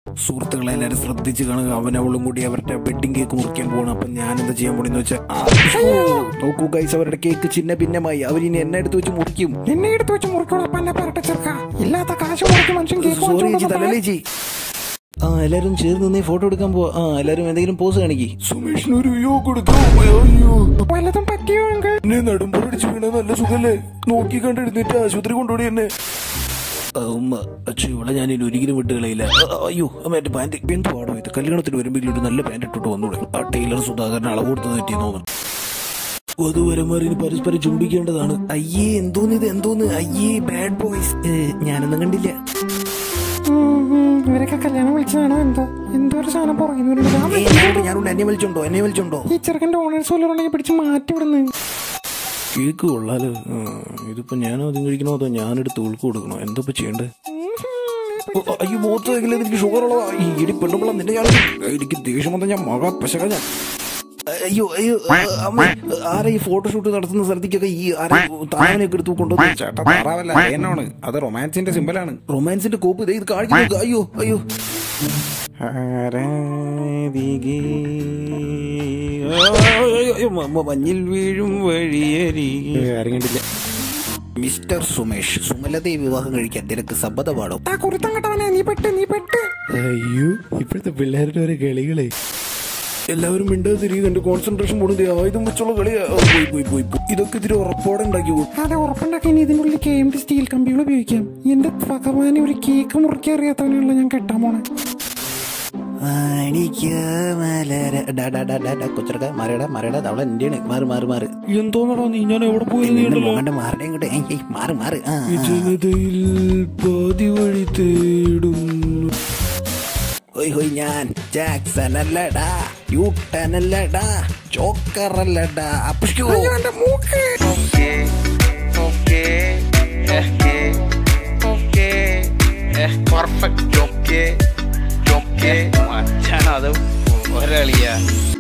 സുഹൃത്തുക്കളെ എല്ലാവരും ശ്രദ്ധിച്ച് കാണുക അവൻ അവളും കൂടി അവരുടെ വെഡിങ് കേക്ക് മുറിക്കാൻ പോകണം അപ്പം ഞാൻ എന്താ ചെയ്യാൻ പോണെന്ന് വെച്ചാൽ നോക്കൂ ഗൈസ് അവരുടെ കേക്ക് ചിന്ന ഭിന്നമായി അവരിനി എന്നെ എടുത്ത് വെച്ച് മുറിക്കും എന്നെ എടുത്ത് വെച്ച് മുറിക്കോളാം അപ്പൊ എന്നെ പറട്ടെ ചെറുക്ക ഇല്ലാത്ത കാശ് മുറിക്കും മനുഷ്യൻ കേക്ക് സോറി വാങ്ങിച്ചോണ്ട് ചേച്ചി വന്നപ്പോ തലലേച്ചി ആ എല്ലാരും ചേർന്ന് നീ ഫോട്ടോ എടുക്കാൻ പോവാ ആ എല്ലാരും എന്തെങ്കിലും പോസ് കാണിക്കി സുമേഷിന് ഒരു യോ കൊടുക്കാം അയ്യോ വല്ലതും പറ്റിയോ അങ്കിൾ എന്നെ നടുമ്പൊടിച്ച് വീണ നല്ല സുഖല്ലേ നോക്കി കണ്ടെടുത്തിട്ട് ആശുപത്രി കൊണ്ടുപോയി എന്നെ ഉമ്മ അച്ഛൻ ഇവിടെ ഞാൻ ഇനി ഒരിക്കലും വിട്ട് കളയില്ല ആ, അയ്യോ അമ്മ എന്റെ പാന്റ് എന്ത് പാടോ ഇത് കല്യാണത്തിന് വരുമ്പോൾ ഒരു നല്ല പാന്റ് ഇട്ടിട്ട് വന്നൂടെ ആ ടൈലർ സുധാകരൻ അളവ് കൊടുത്ത് തെറ്റി തോന്നുന്നു വധുവരന്മാർ ഇനി പരസ്പരം ചുംബിക്കേണ്ടതാണ് അയ്യേ എന്തോന്ന് ഇത് എന്തോന്ന് അയ്യേ ബാഡ് ബോയ്സ് ഞാനൊന്നും കണ്ടില്ല ഇവരൊക്കെ കല്യാണം വിളിച്ചതാണോ എന്തോ എന്തോ ഒരു സാധനം പറയുന്നുണ്ട് ഏയ്, ഞാനുണ്ട്, ഞാനുണ്ട് എന്നെ വിളിച്ചോണ്ടോ എന്നെ വിളിച്ചോണ്ടോ ഈ ചെറുക്കന്റെ ഓണേഴ്സ് വല്ലതും ഉണ്ടെങ്കിൽ പിടിച്ച് മാറ്റി വിടുന്നു കേക്ക് കൊള്ളാലോ ആ, ഇതിപ്പോ ഞാൻ ആദ്യം കഴിക്കണോ അതോ ഞാനെടുത്ത് ഉൾക്ക് കൊടുക്കണോ എന്താ ഇപ്പൊ ചെയ്യണ്ടേ ഓ, അയ്യോ മുഖത്ത് വെക്കില്ല എനിക്ക് ഷുഗർ ഉള്ളതാ ഈ ഇടി പെണ്ണുമ്പോൾ നിന്റെ ഞാൻ എനിക്ക് ദേഷ്യം വന്ന ഞാൻ മക പശക ഞാൻ അയ്യോ അയ്യോ ആ, അമ്മ ആരാ ഈ ഫോട്ടോഷൂട്ട് നടത്തുന്ന സ്ഥലത്തേക്കൊക്കെ ഈ ആരാ താരനെയൊക്കെ എടുത്ത് കൊണ്ടുവന്നു ചേട്ടാ താറാവല്ല എന്നാണ് അത് റൊമാൻസിന്റെ സിമ്പലാണ് റൊമാൻസിന്റെ കോപ്പ് ദേ ഇത് കാണിക്കുന്നു അയ്യോ അയ്യോ മഞ്ഞിൽ വീഴും വഴിയരികെ ആരും കണ്ടില്ല മിസ്റ്റർ സുമേഷ് സുമലതയെ വിവാഹം കഴിക്കാൻ തിരക്ക് സമ്മതമാണോ ആ കുരുത്തം കെട്ടവനെ നീ പെട്ട് നീ പെട്ട് അയ്യോ ഇപ്പോഴത്തെ പിള്ളേരുടെ ഓരോ കളികളെ എല്ലാവരും മിണ്ടാതിരിക്കും എന്റെ കോൺസെൻട്രേഷൻ പോണത് ആയുധം വെച്ചുള്ള കളിയാ ആ, പോയി പോയി പോയി പോയി. ഇതൊക്കെ ഇതിരി ഉറപ്പോടെ ഉണ്ടാക്കി കൊടുക്കും അതെ ഉറപ്പുണ്ടാക്കി ഇനി ഇതിന്റെ ഉള്ളിൽ കെ എം ടി സ്റ്റീൽ കമ്പികൾ ഉപയോഗിക്കാം എന്റെ ഭഗവാനെ ഒരു കേക്ക് മുറിക്കാൻ അറിയാത്തവനുള്ള ഞാൻ കെട്ടാൻ പോണേ കൊച്ചറക്ക മരട മരട അവളെ എന്റെയാണ് മാറി മാറി മാറി എന്തോന്നടാ നീ ഞാൻ എവിടെ പോയി മോഹന്റെ മാറടെ ഇങ്ങോട്ട് ഏയ്, ഏയ്, മാറി മാറി ആ, ആ. ജനതയിൽ പാതി വഴി തേടുന്നു ഹോയ് ഹോയ് ഞാൻ ജാക്സൺ അല്ലടാ യൂട്ടൻ അല്ലടാ ജോക്കർ അല്ലടാ അപ്പോ എന്റെ മൂക്ക് okay, okay, okay, okay, eh, perfect, okay, okay. മച്ചാനത് ഒരളിയാ